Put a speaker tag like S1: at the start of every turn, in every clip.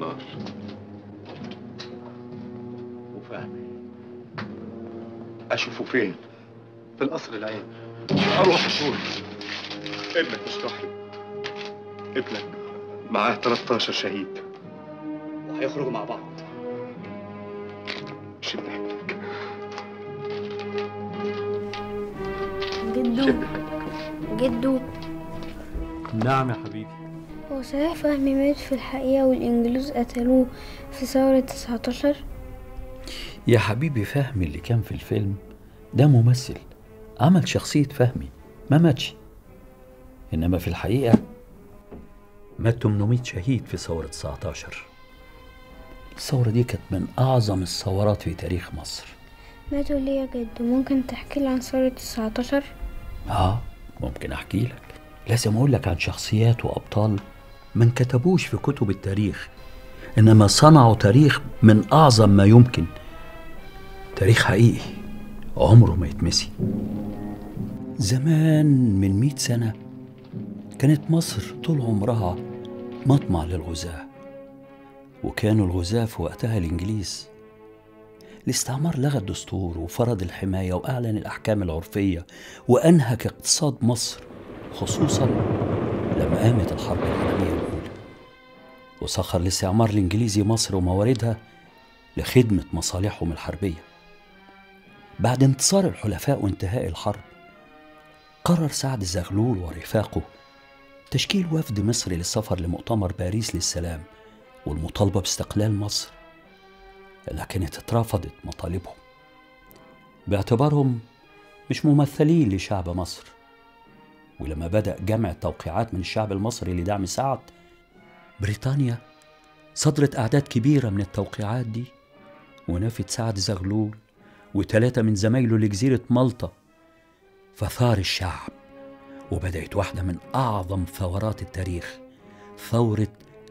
S1: النار
S2: وفهمي اشوفه فين
S3: في القصر العين
S2: اروح اشوف ابنك مش صاحي ابنك معاه 13 شهيد
S3: وهيخرجوا مع بعض
S2: مش ابنك
S4: جدو جدو
S5: نعم يا حبيبي
S4: هو صحيح فهمي مات في الحقيقة والإنجليز قتلوه في ثورة 19
S6: يا حبيبي فهمي اللي كان في الفيلم ده ممثل عمل شخصية فهمي ما ماتش إنما في الحقيقة مات 800 شهيد في ثورة 19 الثورة دي كانت من أعظم الثورات في تاريخ مصر
S4: ماتوا ليه يا جدو ممكن تحكي لي عن ثورة 19
S6: آه ممكن أحكي لك لازم أقول لك عن شخصيات وأبطال ما انكتبوش في كتب التاريخ إنما صنعوا تاريخ من أعظم ما يمكن تاريخ حقيقي عمره ما يتمسي زمان من مئة سنة كانت مصر طول عمرها مطمع للغزاة وكانوا الغزاة في وقتها الإنجليز الاستعمار لغى الدستور وفرض الحماية وأعلن الأحكام العرفية وأنهك اقتصاد مصر خصوصا لما قامت الحرب العالمية الأولى وسخر الاستعمار الإنجليزي مصر ومواردها لخدمة مصالحهم الحربية بعد انتصار الحلفاء وانتهاء الحرب قرر سعد زغلول ورفاقه تشكيل وفد مصري للسفر لمؤتمر باريس للسلام والمطالبة باستقلال مصر لكنت اترفضت مطالبهم باعتبارهم مش ممثلين لشعب مصر ولما بدأ جمع التوقيعات من الشعب المصري لدعم سعد بريطانيا صدرت أعداد كبيرة من التوقيعات دي ونفت سعد زغلول وثلاثة من زمايله لجزيرة مالطا فثار الشعب وبدأت واحدة من أعظم ثورات التاريخ ثورة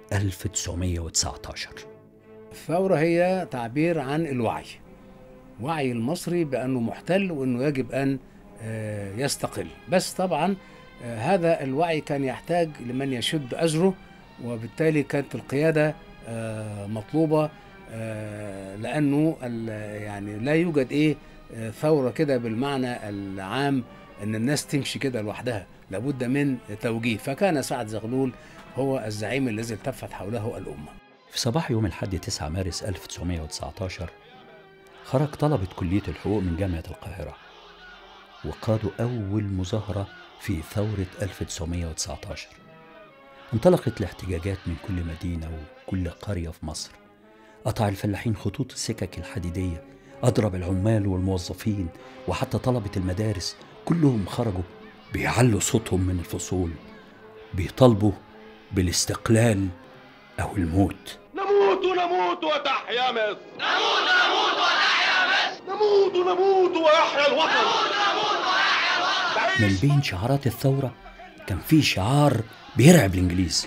S6: 1919
S7: الثورة هي تعبير عن الوعي وعي المصري بأنه محتل وأنه يجب أن آه، يستقل بس طبعا آه، هذا الوعي كان يحتاج لمن يشد أزره وبالتالي كانت القيادة آه، مطلوبة آه، لأنه ال- يعني لا يوجد إيه آه، ثورة كده بالمعنى العام أن الناس تمشي كده لوحدها لابد من توجيه فكان سعد زغلول هو الزعيم الذي التفت حوله الأمة
S6: في صباح يوم الحد 9 مارس 1919 خرج طلبة كلية الحقوق من جامعة القاهرة وقادوا أول مظاهرة في ثورة 1919 انطلقت الاحتجاجات من كل مدينة وكل قرية في مصر قطع الفلاحين خطوط السكك الحديدية أضرب العمال والموظفين وحتى طلبة المدارس كلهم خرجوا بيعلوا صوتهم من الفصول بيطالبوا بالاستقلال أو الموت
S1: نموت نموت وتحيا مصر نموت نموت وتحيا مصر نموت نموت ويحيا الوطن
S6: من بين شعارات الثورة كان في شعار بيرعب الإنجليز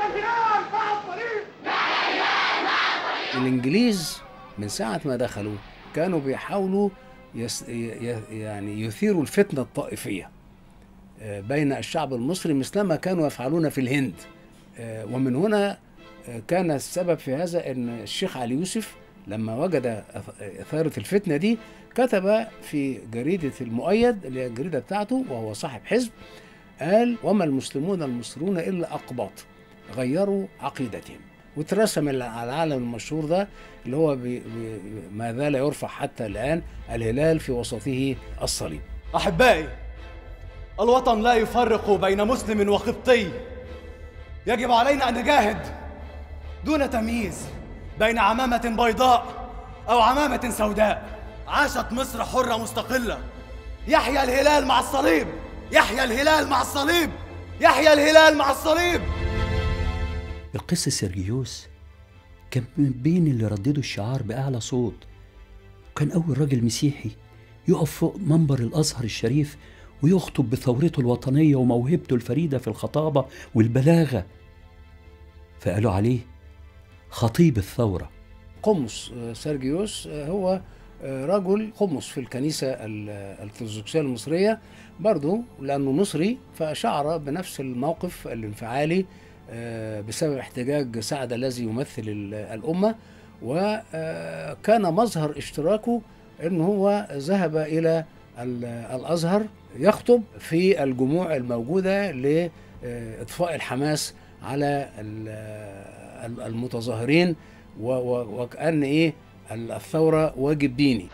S7: الانجليز من ساعه ما دخلوا كانوا بيحاولوا يس ي- ي- يعني يثيروا الفتنه الطائفيه آه، بين الشعب المصري مثلما كانوا يفعلون في الهند آه، ومن هنا آه، كان السبب في هذا ان الشيخ علي يوسف لما وجد أث- اثاره الفتنه دي كتب في جريده المؤيد اللي هي الجريده بتاعته وهو صاحب حزب قال وما المسلمون المصرون الا اقباط غيروا عقيدتهم واترسم العالم المشهور ده اللي هو بي بي ما زال يرفع حتى الآن الهلال في وسطه الصليب
S8: أحبائي الوطن لا يفرق بين مسلم وقبطي يجب علينا أن نجاهد دون تمييز بين عمامة بيضاء أو عمامة سوداء عاشت مصر حرة مستقلة يحيى الهلال مع الصليب يحيى الهلال مع الصليب يحيى الهلال مع الصليب
S6: القس سيرجيوس كان من بين اللي رددوا الشعار بأعلى صوت كان أول راجل مسيحي يقف فوق منبر الأزهر الشريف ويخطب بثورته الوطنية وموهبته الفريدة في الخطابة والبلاغة فقالوا عليه خطيب الثورة
S7: قمص آه، سيرجيوس آه، هو آه، رجل قمص في الكنيسة ال- الأرثوذكسية المصرية برضو لأنه مصري فشعر بنفس الموقف الانفعالي آه، بسبب احتجاج سعد الذي يمثل ال- الأمة وكان مظهر اشتراكه أن هو ذهب إلى ال- الأزهر يخطب في الجموع الموجودة لإطفاء الحماس على ال- ال- المتظاهرين و- و- وكأن إيه الثورة واجب ديني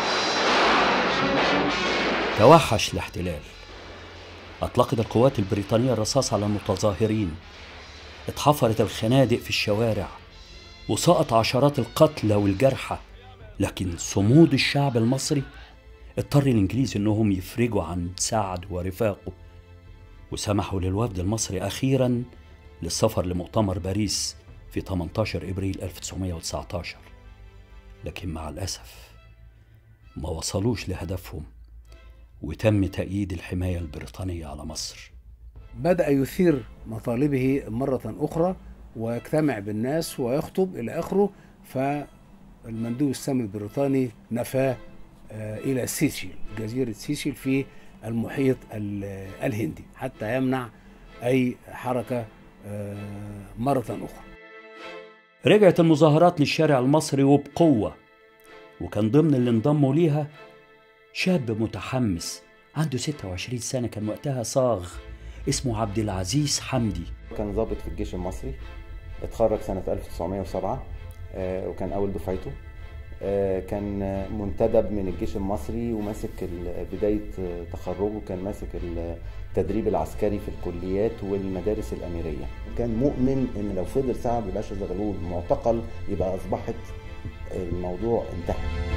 S6: توحش الاحتلال أطلقت القوات البريطانية الرصاص على المتظاهرين اتحفرت الخنادق في الشوارع وسقط عشرات القتلى والجرحى لكن صمود الشعب المصري اضطر الإنجليز إنهم يفرجوا عن سعد ورفاقه وسمحوا للوفد المصري أخيرا للسفر لمؤتمر باريس في 18 إبريل 1919 لكن مع الأسف ما وصلوش لهدفهم وتم تأييد الحماية البريطانية على مصر
S7: بدأ يثير مطالبه مرة أخرى ويجتمع بالناس ويخطب إلى آخره فالمندوب السامي البريطاني نفاه آه، إلى سيشيل جزيرة سيشيل في المحيط ال- الهندي حتى يمنع أي حركة آه، مرة أخرى
S6: رجعت المظاهرات للشارع المصري وبقوة وكان ضمن اللي انضموا ليها شاب متحمس عنده 26 سنة كان وقتها صاغ اسمه عبد العزيز حمدي
S9: كان ضابط في الجيش المصري اتخرج سنة 1907 آه، وكان أول دفعته آه، كان آه، منتدب من الجيش المصري وماسك ال- بداية آه، تخرجه كان ماسك التدريب العسكري في الكليات والمدارس الأميرية كان مؤمن إن لو فضل سعد باشا زغلول معتقل يبقى أصبحت الموضوع انتهى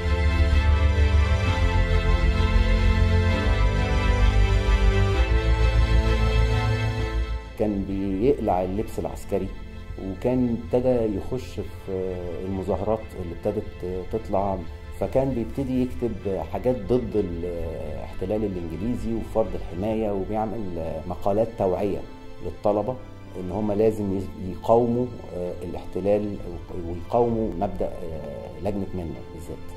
S9: كان بيقلع اللبس العسكري وكان ابتدى يخش في المظاهرات اللي ابتدت تطلع فكان بيبتدي يكتب حاجات ضد الاحتلال الانجليزي وفرض الحمايه وبيعمل مقالات توعيه للطلبه ان هم لازم يقاوموا الاحتلال ويقاوموا مبدا لجنه منه بالذات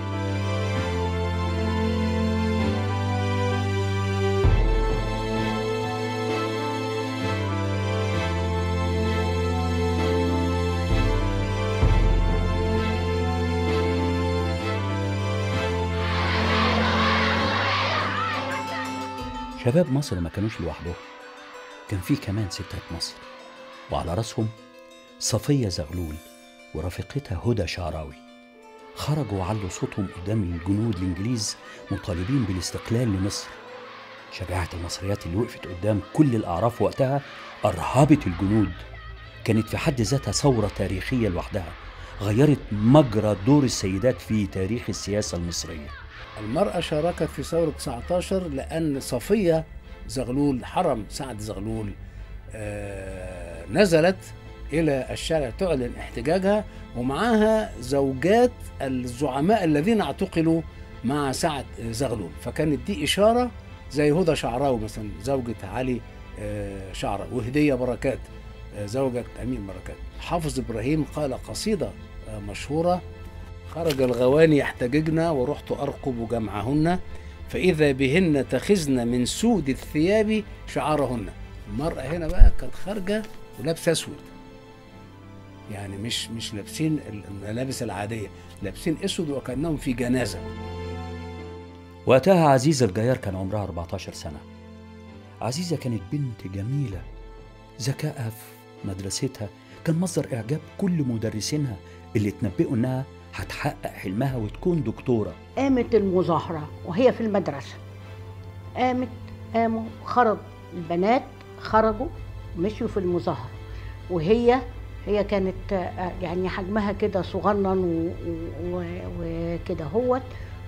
S6: شباب مصر ما كانوش لوحدهم كان في كمان ستات مصر وعلى راسهم صفية زغلول ورفيقتها هدى شعراوي خرجوا وعلوا صوتهم قدام الجنود الإنجليز مطالبين بالاستقلال لمصر شجاعة المصريات اللي وقفت قدام كل الأعراف وقتها أرهبت الجنود كانت في حد ذاتها ثورة تاريخية لوحدها غيرت مجرى دور السيدات في تاريخ السياسة المصرية
S7: المرأة شاركت في ثورة 19 لأن صفية زغلول حرم سعد زغلول آه نزلت إلى الشارع تعلن احتجاجها ومعها زوجات الزعماء الذين اعتقلوا مع سعد زغلول فكانت دي إشارة زي هدى شعراوي مثلا زوجة علي آه شعراوي وهدية بركات آه زوجة أمين بركات حافظ إبراهيم قال قصيدة آه مشهورة خرج الغواني يحتججن ورحت أرقب جمعهن فإذا بهن تخزن من سود الثياب شعارهن المرأة هنا بقى كانت خارجة ولابسة أسود يعني مش مش لابسين الملابس العادية لابسين أسود وكأنهم في جنازة
S6: وقتها عزيزة الجيار كان عمرها 14 سنة عزيزة كانت بنت جميلة ذكائها في مدرستها كان مصدر إعجاب كل مدرسينها اللي تنبئوا إنها هتحقق حلمها وتكون دكتورة
S10: قامت المظاهرة وهي في المدرسة قامت قاموا خرج البنات خرجوا مشوا في المظاهرة وهي هي كانت يعني حجمها كده صغنن وكده هوت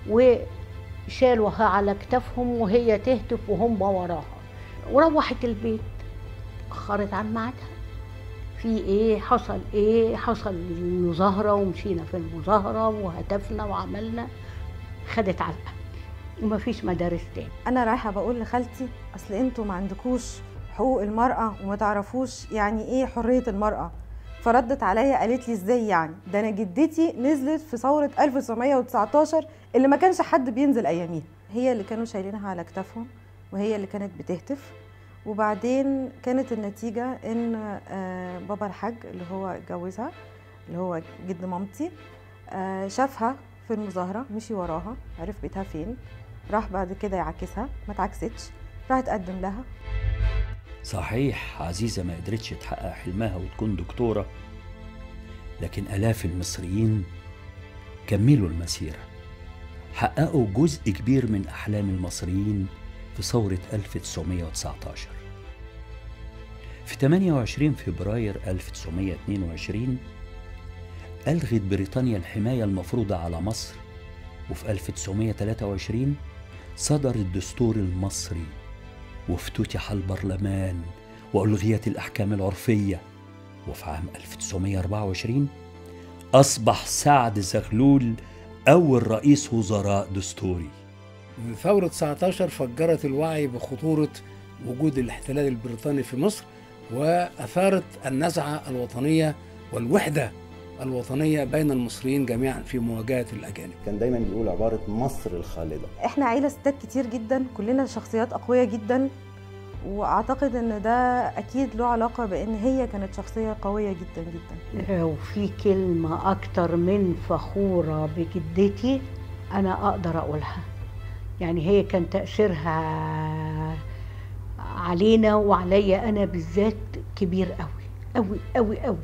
S10: وشالوها على كتافهم وهي تهتف وهم وراها وروحت البيت أخرت عن ميعادها في ايه حصل ايه حصل المظاهرة ومشينا في المظاهرة وهتفنا وعملنا خدت علقة ومفيش مدارس تاني
S11: انا رايحة بقول لخالتي اصل انتوا ما عندكوش حقوق المرأة وما تعرفوش يعني ايه حرية المرأة فردت عليا قالت لي ازاي يعني ده انا جدتي نزلت في ثورة 1919 اللي ما كانش حد بينزل اياميها هي اللي كانوا شايلينها على كتافهم وهي اللي كانت بتهتف وبعدين كانت النتيجة إن آه، بابا الحاج اللي هو اتجوزها اللي هو جد مامتي آه، شافها في المظاهرة مشي وراها عرف بيتها فين راح بعد كده يعاكسها ما اتعكستش راح اتقدم لها
S6: صحيح عزيزة ما قدرتش تحقق حلمها وتكون دكتورة لكن آلاف المصريين كملوا المسيرة حققوا جزء كبير من أحلام المصريين في ثورة 1919 في 28 فبراير 1922 ألغت بريطانيا الحماية المفروضة على مصر وفي 1923 صدر الدستور المصري وافتتح البرلمان وألغيت الأحكام العرفية وفي عام 1924 أصبح سعد زغلول أول رئيس وزراء دستوري
S7: ثورة 19 فجرت الوعي بخطورة وجود الاحتلال البريطاني في مصر وأثارت النزعة الوطنية والوحدة الوطنية بين المصريين جميعا في مواجهة الأجانب
S9: كان دايما بيقول عبارة مصر الخالدة
S11: احنا عيلة ستات كتير جدا كلنا شخصيات أقوياء جدا واعتقد ان ده اكيد له علاقه بان هي كانت شخصيه قويه جدا جدا
S10: لو في كلمة أكتر من فخورة بجدتي أنا أقدر أقولها يعني هي كان تأثيرها علينا وعليا أنا بالذات كبير قوي قوي قوي قوي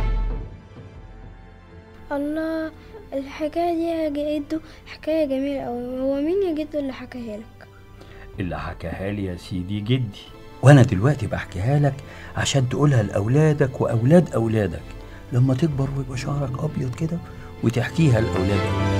S4: الله الحكاية دي يا جدو حكاية جميلة أوي هو مين يا جدو اللي حكاها لك؟
S6: اللي حكاها لي يا سيدي جدي وانا دلوقتي بحكيها لك عشان تقولها لاولادك واولاد اولادك لما تكبر ويبقى شعرك ابيض كده وتحكيها لاولاد اولادك